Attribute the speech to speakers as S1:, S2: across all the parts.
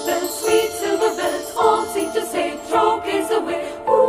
S1: bells, sweet silver bells, all seem to say, throw cares away. Ooh.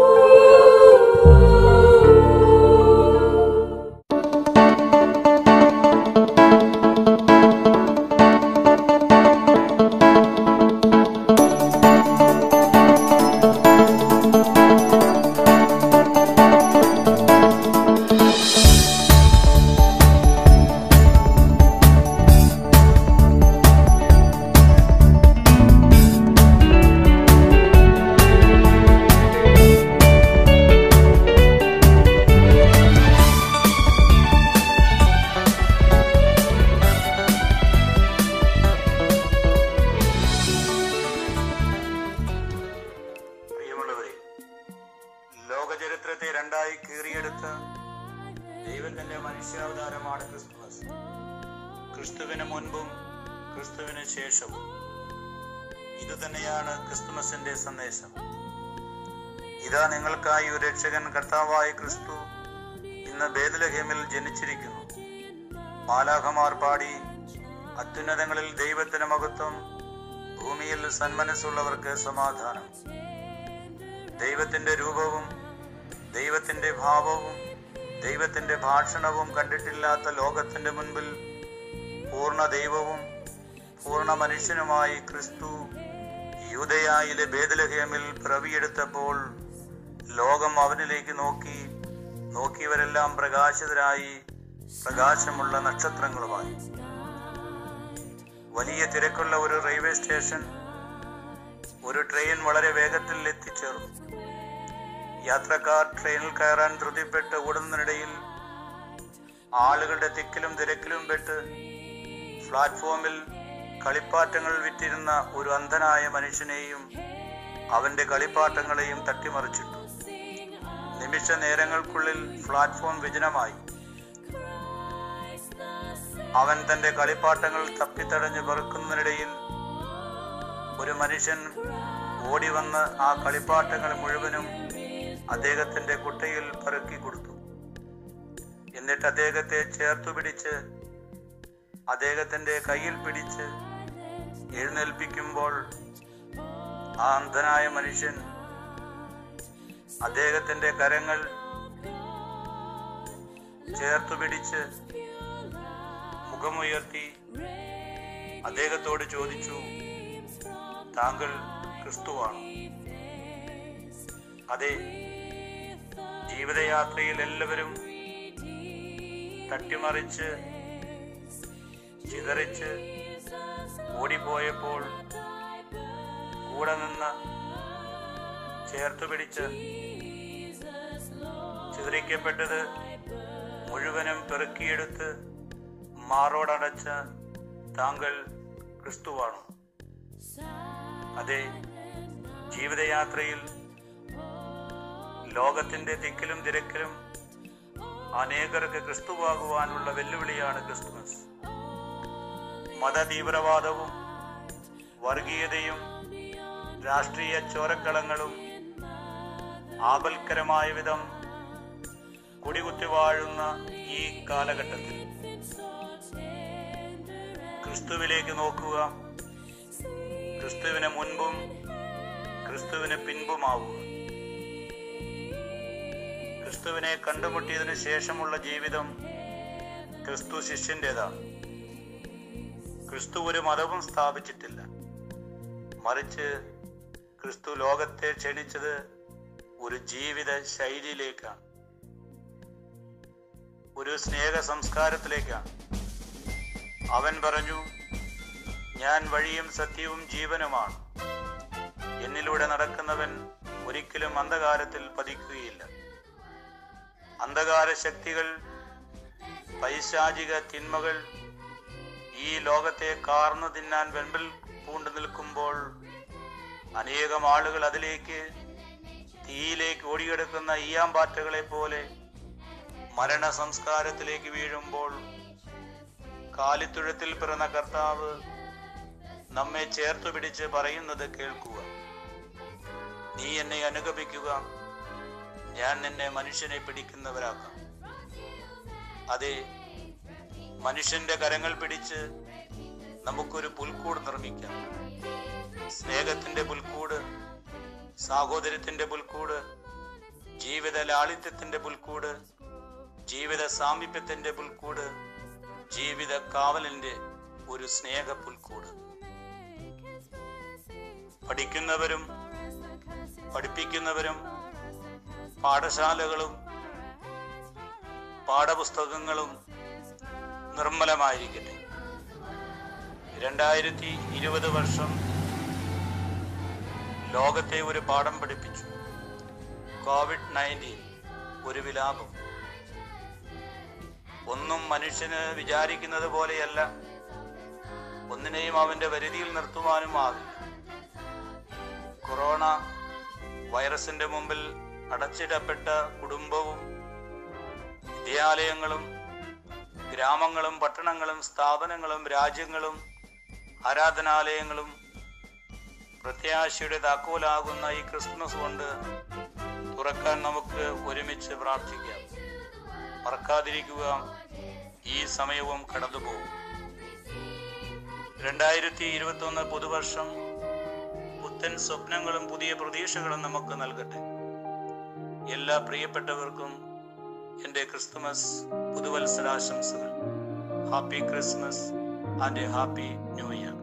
S2: പ്രിയമുള്ളവരെ ലോകചരിത്രത്തെ രണ്ടായി കീറിയെടുത്ത ദൈവത്തിന്റെ മനുഷ്യാവതാരമാണ് Christmas ക്രിസ്തുവിന് മുൻപും ക്രിസ്തുവിന് ശേഷവും ഇത് തന്നെയാണ് ക്രിസ്തുമസിന്റെ സന്ദേശം ഇതാ നിങ്ങൾക്കായി ഒരു രക്ഷകൻ കർത്താവായ ക്രിസ്തു ഇന്ന് ബേദലഹേമിൽ ജനിച്ചിരിക്കുന്നു മാലാഖമാർ പാടി അത്യുന്നതങ്ങളിൽ ദൈവത്തിന് മഹത്വം ഭൂമിയിൽ സന്മനസ്സുള്ളവർക്ക് സമാധാനം ദൈവത്തിന്റെ രൂപവും ദൈവത്തിന്റെ ഭാവവും ദൈവത്തിന്റെ ഭാഷണവും കണ്ടിട്ടില്ലാത്ത ലോകത്തിന്റെ മുൻപിൽ പൂർണ്ണ ദൈവവും പൂർണ്ണ മനുഷ്യനുമായി ക്രിസ്തു യൂതയായിലെ ബേദലഹേമിൽ പിറവിയെടുത്തപ്പോൾ ലോകം അവനിലേക്ക് നോക്കി നോക്കിയവരെല്ലാം പ്രകാശിതരായി പ്രകാശമുള്ള നക്ഷത്രങ്ങളുമായി വലിയ തിരക്കുള്ള ഒരു റെയിൽവേ സ്റ്റേഷൻ ഒരു ട്രെയിൻ വളരെ വേഗത്തിൽ എത്തിച്ചേർന്നു യാത്രക്കാർ ട്രെയിനിൽ കയറാൻ ധൃതിപ്പെട്ട് ഓടുന്നതിനിടയിൽ ആളുകളുടെ തിക്കിലും തിരക്കിലും പെട്ട് പ്ലാറ്റ്ഫോമിൽ കളിപ്പാട്ടങ്ങൾ വിറ്റിരുന്ന ഒരു അന്ധനായ മനുഷ്യനെയും അവന്റെ കളിപ്പാട്ടങ്ങളെയും തട്ടിമറിച്ചിട്ടു നിമിഷ നേരങ്ങൾക്കുള്ളിൽ പ്ലാറ്റ്ഫോം വിജനമായി അവൻ തന്റെ കളിപ്പാട്ടങ്ങൾ തപ്പിത്തടഞ്ഞ് പെറുക്കുന്നതിനിടയിൽ ഒരു മനുഷ്യൻ ഓടി വന്ന് ആ കളിപ്പാട്ടങ്ങൾ മുഴുവനും അദ്ദേഹത്തിന്റെ കുട്ടയിൽ പെറുക്കി കൊടുത്തു എന്നിട്ട് അദ്ദേഹത്തെ ചേർത്തു പിടിച്ച് അദ്ദേഹത്തിന്റെ കയ്യിൽ പിടിച്ച് എഴുന്നേൽപ്പിക്കുമ്പോൾ ആ അന്ധനായ മനുഷ്യൻ അദ്ദേഹത്തിന്റെ കരങ്ങൾ ചേർത്തു പിടിച്ച് മുഖമുയർത്തി അദ്ദേഹത്തോട് ചോദിച്ചു താങ്കൾ ക്രിസ്തുവാണ് അതെ ജീവിതയാത്രയിൽ എല്ലാവരും തട്ടിമറിച്ച് ചിതറിച്ച് ഓടിപ്പോയപ്പോൾ കൂടെ നിന്ന് ചേർത്തു പിടിച്ച് ചിതറിക്കപ്പെട്ടത് മുഴുവനും പെറുക്കിയെടുത്ത് മാറോടടച്ച താങ്കൾ ക്രിസ്തുവാണ് അതെ ജീവിതയാത്രയിൽ ലോകത്തിന്റെ തിക്കിലും തിരക്കിലും അനേകർക്ക് ക്രിസ്തുവാകുവാനുള്ള വെല്ലുവിളിയാണ് ക്രിസ്തുമസ് മതതീവ്രവാദവും വർഗീയതയും രാഷ്ട്രീയ ചോരക്കളങ്ങളും ആപൽക്കരമായ വിധം കുടികുത്തി വാഴുന്ന ഈ കാലഘട്ടത്തിൽ ക്രിസ്തുവിലേക്ക് നോക്കുക ക്രിസ്തുവിന് മുൻപും ക്രിസ്തുവിന് പിൻപുമാവുക ക്രിസ്തുവിനെ കണ്ടുമുട്ടിയതിനു ശേഷമുള്ള ജീവിതം ക്രിസ്തു ശിഷ്യന്റേതാണ് ക്രിസ്തു ഒരു മതവും സ്ഥാപിച്ചിട്ടില്ല മറിച്ച് ക്രിസ്തു ലോകത്തെ ക്ഷണിച്ചത് ഒരു ജീവിത ശൈലിയിലേക്കാണ് ഒരു സ്നേഹ സംസ്കാരത്തിലേക്കാണ് അവൻ പറഞ്ഞു ഞാൻ വഴിയും സത്യവും ജീവനുമാണ് എന്നിലൂടെ നടക്കുന്നവൻ ഒരിക്കലും അന്ധകാരത്തിൽ പതിക്കുകയില്ല അന്ധകാര ശക്തികൾ പൈശാചിക തിന്മകൾ ഈ ലോകത്തെ കാർന്നു തിന്നാൻ വെമ്പിൽ പൂണ്ടു നിൽക്കുമ്പോൾ അനേകം ആളുകൾ അതിലേക്ക് തീയിലേക്ക് ഓടിയെടുക്കുന്ന ഈയാമ്പാറ്റകളെ പോലെ മരണ സംസ്കാരത്തിലേക്ക് വീഴുമ്പോൾ കാലിത്തുഴത്തിൽ പിറന്ന കർത്താവ് നമ്മെ ചേർത്തു പിടിച്ച് പറയുന്നത് കേൾക്കുക നീ എന്നെ അനുഗമിക്കുക ഞാൻ നിന്നെ മനുഷ്യനെ പിടിക്കുന്നവരാക്കാം അതെ മനുഷ്യന്റെ കരങ്ങൾ പിടിച്ച് നമുക്കൊരു പുൽക്കൂട് നിർമ്മിക്കാം സ്നേഹത്തിന്റെ പുൽക്കൂട് സാഹോദര്യത്തിന്റെ പുൽക്കൂട് ജീവിത ലാളിത്യത്തിന്റെ പുൽക്കൂട് ജീവിത സാമീപ്യത്തിന്റെ പുൽക്കൂട് ജീവിത കാവലിന്റെ ഒരു സ്നേഹ പുൽക്കൂട് പഠിക്കുന്നവരും പഠിപ്പിക്കുന്നവരും പാഠശാലകളും പാഠപുസ്തകങ്ങളും നിർമ്മലമായിരിക്കട്ടെ രണ്ടായിരത്തി ഇരുപത് വർഷം ലോകത്തെ ഒരു പാഠം പഠിപ്പിച്ചു കോവിഡ് നയൻറ്റീൻ ഒരു വിലാപം ഒന്നും മനുഷ്യന് വിചാരിക്കുന്നത് പോലെയല്ല ഒന്നിനെയും അവന്റെ വരുതിയിൽ നിർത്തുവാനും ആവില്ല കൊറോണ വൈറസിന്റെ മുമ്പിൽ അടച്ചിടപ്പെട്ട കുടുംബവും വിദ്യാലയങ്ങളും ഗ്രാമങ്ങളും പട്ടണങ്ങളും സ്ഥാപനങ്ങളും രാജ്യങ്ങളും ആരാധനാലയങ്ങളും പ്രത്യാശയുടെ താക്കോലാകുന്ന ഈ ക്രിസ്മസ് കൊണ്ട് തുറക്കാൻ നമുക്ക് ഒരുമിച്ച് പ്രാർത്ഥിക്കാം മറക്കാതിരിക്കുക ഈ സമയവും കടന്നുപോകും രണ്ടായിരത്തി ഇരുപത്തി ഒന്ന് പുതുവർഷം പുത്തൻ സ്വപ്നങ്ങളും പുതിയ പ്രതീക്ഷകളും നമുക്ക് നൽകട്ടെ എല്ലാ പ്രിയപ്പെട്ടവർക്കും എൻ്റെ ക്രിസ്തുമസ് പുതുവത്സരാശംസകൾ happy Christmas and happy new year